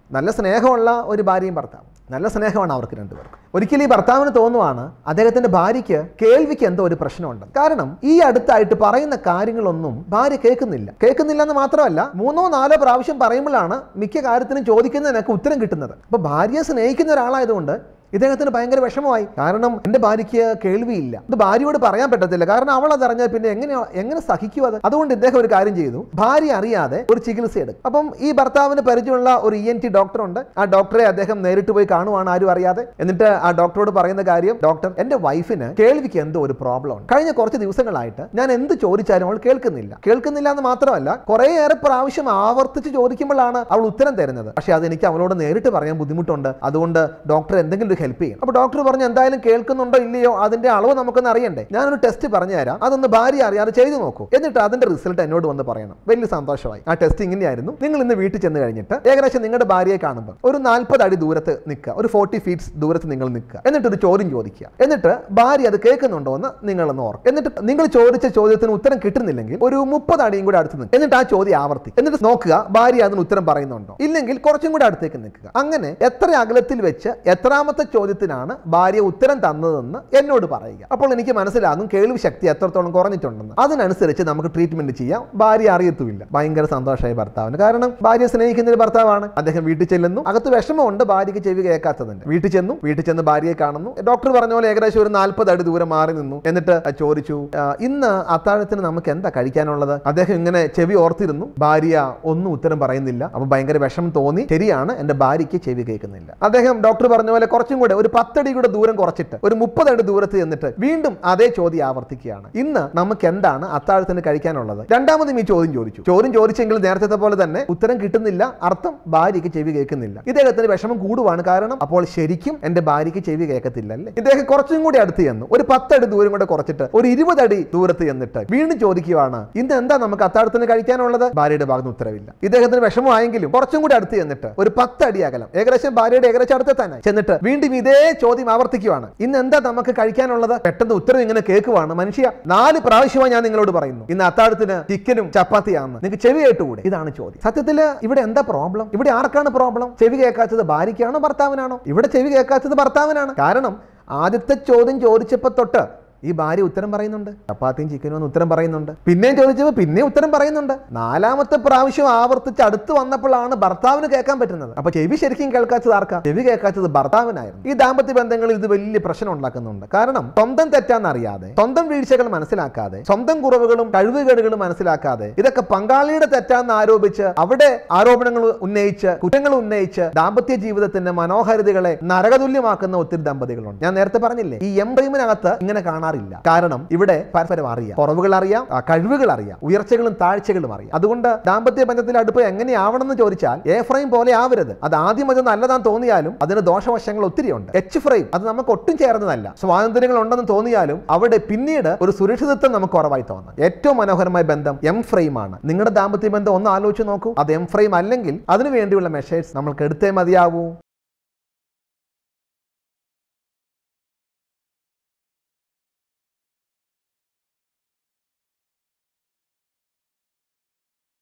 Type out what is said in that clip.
നല്ല സ്നേഹമുള്ള ഒരു ഭാര്യയും ഭർത്താവും നല്ല സ്നേഹമാണ് അവർക്ക് രണ്ടുപേർക്കും ഒരിക്കലും ഈ ഭർത്താവിന് തോന്നുവാണ് അദ്ദേഹത്തിന്റെ ഭാര്യയ്ക്ക് കേൾവിക്ക് എന്തോ ഒരു പ്രശ്നമുണ്ട് കാരണം ഈ അടുത്തായിട്ട് പറയുന്ന കാര്യങ്ങളൊന്നും ഭാര്യ കേൾക്കുന്നില്ല കേൾക്കുന്നില്ല എന്ന് മാത്രമല്ല മൂന്നോ നാലോ പ്രാവശ്യം പറയുമ്പോഴാണ് മിക്ക കാര്യത്തിനും ചോദിക്കുന്നതിനൊക്കെ ഉത്തരം കിട്ടുന്നത് അപ്പൊ ഭാര്യയെ സ്നേഹിക്കുന്ന ഒരാളായതുകൊണ്ട് ഇദ്ദേഹത്തിന് ഭയങ്കര വിഷമമായി കാരണം എൻ്റെ ഭാര്യയ്ക്ക് കേൾവിയില്ല ഇത് ഭാര്യയോട് പറയാൻ പറ്റത്തില്ല കാരണം അവൾ അത് അറിഞ്ഞാൽ പിന്നെ എങ്ങനെ എങ്ങനെ സഹിക്കും അത് അതുകൊണ്ട് ഇദ്ദേഹം ഒരു കാര്യം ചെയ്തു ഭാര്യ അറിയാതെ ഒരു ചികിത്സ എടുക്കും അപ്പം ഈ ഭർത്താവിന് പരിചയമുള്ള ഒരു ഇ എൻ ടി ഡോക്ടറുണ്ട് ആ ഡോക്ടറെ അദ്ദേഹം നേരിട്ട് പോയി കാണുവാണ് ആരും അറിയാതെ എന്നിട്ട് ആ ഡോക്ടറോട് പറയുന്ന കാര്യം ഡോക്ടർ എൻ്റെ വൈഫിന് കേൾവിക്ക് എന്തോ ഒരു പ്രോബ്ലം ഉണ്ട് കഴിഞ്ഞ കുറച്ച് ദിവസങ്ങളായിട്ട് ഞാൻ എന്ത് ചോദിച്ചാലും അവൾ കേൾക്കുന്നില്ല കേൾക്കുന്നില്ല എന്ന് മാത്രമല്ല കുറേയേറെ പ്രാവശ്യം ആവർത്തിച്ച് ചോദിക്കുമ്പോഴാണ് അവൾ ഉത്തരം തരുന്നത് പക്ഷെ അതെനിക്ക് അവളോട് നേരിട്ട് പറയാൻ ബുദ്ധിമുട്ടുണ്ട് അതുകൊണ്ട് ഡോക്ടർ എന്തെങ്കിലും ഒരു ഹെൽപ്പ് ചെയ്യും അപ്പോൾ ഡോക്ടർ പറഞ്ഞു എന്തായാലും കേൾക്കുന്നുണ്ടോ ഇല്ലയോ അതിന്റെ അളവ് നമുക്കൊന്ന് അറിയണ്ടേ ഞാനൊരു ടെസ്റ്റ് പറഞ്ഞു തരാം അതൊന്ന് ഭാര്യ അറിയാതെ ചെയ്തു നോക്കൂ എന്നിട്ട് അതിന്റെ റിസൾട്ട് എന്നോട് വന്ന് പറയണം വലിയ സന്തോഷമായി ആ ടെസ്റ്റ് ഇങ്ങനെയായിരുന്നു നിങ്ങൾ ഇന്ന് വീട്ടിൽ ചെന്ന് കഴിഞ്ഞിട്ട് ഏകദേശം നിങ്ങളുടെ ഭാര്യയെ കാണുമ്പോൾ ഒരു നാൽപ്പത് അടി ദൂരത്ത് നിൽക്കുക ഒരു ഫോർട്ടി ഫീറ്റ്സ് ദൂരത്ത് നിങ്ങൾ നിൽക്കുക എന്നിട്ട് ഒരു ചോദ്യം ചോദിക്കുക എന്നിട്ട് ഭാര്യ അത് കേൾക്കുന്നുണ്ടോ എന്ന് നിങ്ങളൊന്ന് ഓർക്കും എന്നിട്ട് നിങ്ങൾ ചോദിച്ച ചോദ്യത്തിന് ഉത്തരം കിട്ടുന്നില്ലെങ്കിൽ ഒരു മുപ്പത് അടിയും കൂടെ അടുത്ത് നിൽക്കുക എന്നിട്ട് ആ ചോദ്യം ആവർത്തി എന്നിട്ട് നോക്കുക ഭാര്യ അതിന് ഉത്തരം പറയുന്നുണ്ടോ ഇല്ലെങ്കിൽ കുറച്ചും കൂടെ അടുത്തേക്ക് നിൽക്കുക അങ്ങനെ എത്ര അകലത്തിൽ വെച്ച് എത്രാമത്തെ ചോദ്യത്തിനാണ് ഭാര്യ ഉത്തരം തന്നതെന്ന് എന്നോട് പറയുക അപ്പോൾ എനിക്ക് മനസ്സിലാകും കേൾവി ശക്തി എത്രത്തോളം കുറഞ്ഞിട്ടുണ്ടെന്ന് അതിനനുസരിച്ച് നമുക്ക് ട്രീറ്റ്മെന്റ് ചെയ്യാം ഭാര്യ അറിയത്തുമില്ല ഭയങ്കര സന്തോഷമായി ഭർത്താവിന് കാരണം ഭാര്യ സ്നേഹിക്കുന്ന ഒരു ഭർത്താവാണ് അദ്ദേഹം വീട്ടിൽ ചെല്ലുന്നു അകത്ത് വിഷമമുണ്ട് ഭാര്യയ്ക്ക് ചെവി കേൾക്കാത്തതുണ്ട് വീട്ടിൽ ചെന്നു വീട്ടിൽ ചെന്ന് ഭാര്യയെ കാണുന്നു ഡോക്ടർ പറഞ്ഞ പോലെ ഏകദേശം ഒരു നാൽപ്പത് അടി ദൂരം മാറി നിന്നു എന്നിട്ട് ചോദിച്ചു "ആ, ഇന്ന് അത്താഴത്തിന് നമുക്ക് എന്താ കഴിക്കാനുള്ളത് അദ്ദേഹം ഇങ്ങനെ ചെവി ഓർത്തിരുന്നു ഭാര്യ ഒന്നും ഉത്തരം പറയുന്നില്ല അപ്പൊ ഭയങ്കര വിഷമം തോന്നി ശരിയാണ് എന്റെ ഭാര്യയ്ക്ക് ചെവി കേൾക്കുന്നില്ല അദ്ദേഹം ഡോക്ടർ പറഞ്ഞ പോലെ കുറച്ചും കൂടെ ഒരു പത്തടി കൂടെ ദൂരം കുറച്ചിട്ട് ഒരു മുപ്പത് അടി ദൂരത്ത് ചെന്നിട്ട് വീണ്ടും അതേ ചോദ്യം ആവർത്തിക്കുകയാണ് ഇന്ന് നമുക്ക് എന്താണ് അത്താഴത്തിന് കഴിക്കാനുള്ളത് രണ്ടാമതും ഈ ചോദ്യം ചോദിച്ചു ചോദ്യം ചോദിച്ചെങ്കിൽ നേരത്തെ പോലെ തന്നെ ഉത്തരം കിട്ടുന്നില്ല അർത്ഥം ഭാര്യയ്ക്ക് ചെവി കേൾക്കുന്നില്ല ഇദ്ദേഹത്തിന് വിഷമം കൂടുവാണ് കാരണം അപ്പോൾ ശരിക്കും എന്റെ ഭാര്യയ്ക്ക് ചെവി കേൾക്കത്തില്ല അല്ലേ ഇദ്ദേഹം കുറച്ചും കൂടി അടുത്ത് ചെന്നു ഒരു പത്തടി ദൂരം കൂടെ കുറച്ചിട്ട് ഒരു ഇരുപത് അടി ദൂരത്ത് ചെന്നിട്ട് വീണ്ടും ചോദിക്കുകയാണ് ഇന്ന് എന്താ നമുക്ക് അത്താഴത്തിന് കഴിക്കാനുള്ളത് ഭാര്യയുടെ ഭാഗത്ത് ഉത്തരവില്ല ഇദ്ദേഹത്തിന് വിഷമമായെങ്കിലും കുറച്ചും കൂടി അടുത്ത് ചെന്നിട്ട് ഒരു പത്തടി അകലം ഏകദേശം ഭാര്യയുടെ ഏകദേശം അടുത്ത് തന്നെ ചെന്നിട്ട് വീണ്ടും ഇതേ ചോദ്യം ആവർത്തിക്കുവാണ് ഇന്ന് എന്താ നമുക്ക് കഴിക്കാനുള്ളത് പെട്ടെന്ന് ഉത്തരം ഇങ്ങനെ കേൾക്കുവാണ് മനുഷ്യ നാല് പ്രാവശ്യമായി ഞാൻ നിങ്ങളോട് പറയുന്നു ഇന്ന് അത്താഴത്തിന് ചിക്കനും ചപ്പാത്തിയാണെന്ന് നിങ്ങൾക്ക് ചെവി കേട്ടുകൂടെ ഇതാണ് ചോദ്യം സത്യത്തിൽ ഇവിടെ എന്താ പ്രോബ്ലം ഇവിടെ ആർക്കാണ് പ്രോബ്ലം ചെവി കേൾക്കാത്തത് ഭാര്യയ്ക്കാണോ ഭർത്താവിനാണോ ഇവിടെ ചെവി കേൾക്കാത്തത് ഭർത്താവിനാണ് കാരണം ആദ്യത്തെ ചോദ്യം ചോദിച്ചപ്പോ തൊട്ട് ഈ ഭാര്യ ഉത്തരം പറയുന്നുണ്ട് ചപ്പാത്തിയും ചിക്കനും എന്ന് ഉത്തരം പറയുന്നുണ്ട് പിന്നെയും ചോദിച്ചപ്പോൾ പിന്നെയും ഉത്തരം പറയുന്നുണ്ട് നാലാമത്തെ പ്രാവശ്യം ആവർത്തിച്ച് അടുത്ത് വന്നപ്പോഴാണ് ഭർത്താവിന് കേൾക്കാൻ പറ്റുന്നത് അപ്പൊ ചെവി ശരിക്കും കേൾക്കാത്തത് ആർക്കാ ചെവി കേൾക്കാത്തത് ഭർത്താവിനായിരുന്നു ഈ ദാമ്പത്യ ബന്ധങ്ങളിൽ ഇത് വലിയ പ്രശ്നം ഉണ്ടാക്കുന്നുണ്ട് കാരണം സ്വന്തം തെറ്റാന്നറിയാതെ സ്വന്തം വീഴ്ചകൾ മനസ്സിലാക്കാതെ സ്വന്തം കുറവുകളും കഴിവുകേടുകളും മനസ്സിലാക്കാതെ ഇതൊക്കെ പങ്കാളിയുടെ തെറ്റാന്ന് ആരോപിച്ച് അവിടെ ആരോപണങ്ങൾ ഉന്നയിച്ച് കുറ്റങ്ങൾ ഉന്നയിച്ച് ദാമ്പത്യ ജീവിതത്തിന്റെ മനോഹാരിതകളെ നരകതുല്യമാക്കുന്ന ഒത്തിരി ദമ്പതികളുണ്ട് ഞാൻ നേരത്തെ പറഞ്ഞില്ലേ ഈ എം പ്രൈമിനകത്ത് ഇങ്ങനെ കാണാറില്ല കാരണം ഇവിടെ പരസ്പരം അറിയാം കുറവുകൾ അറിയാം ആ, കഴിവുകൾ അറിയാം ഉയർച്ചകളും താഴ്ചകളും അറിയാം അതുകൊണ്ട് ദാമ്പത്യ ബന്ധത്തിൽ അടുപ്പ് എങ്ങനെയാവണമെന്ന് ചോദിച്ചാൽ എ ഫ്രെയിം പോലെ ആവരുത് അത് ആദ്യം അത് നല്ലതാന്ന് തോന്നിയാലും അതിന് ദോഷവശങ്ങൾ ഒത്തിരിയുണ്ട് എച്ച് ഫ്രെയിം അത് നമുക്ക് ഒട്ടും ചേർന്നതല്ല സ്വാതന്ത്ര്യങ്ങൾ ഉണ്ടെന്ന് തോന്നിയാലും അവിടെ പിന്നീട് ഒരു സുരക്ഷിതത്വം നമുക്ക് കുറവായി തോന്നാം ഏറ്റവും മനോഹരമായ ബന്ധം എം ഫ്രെയിം ആണ് നിങ്ങളുടെ ദാമ്പത്യ ബന്ധം ഒന്ന് ആലോചിച്ച് നോക്കൂ അത് എം ഫ്രെയിം അല്ലെങ്കിൽ അതിനു വേണ്ടിയുള്ള മെഷേഴ്സ് നമ്മൾക്ക് എടുത്തേ മതിയാവൂ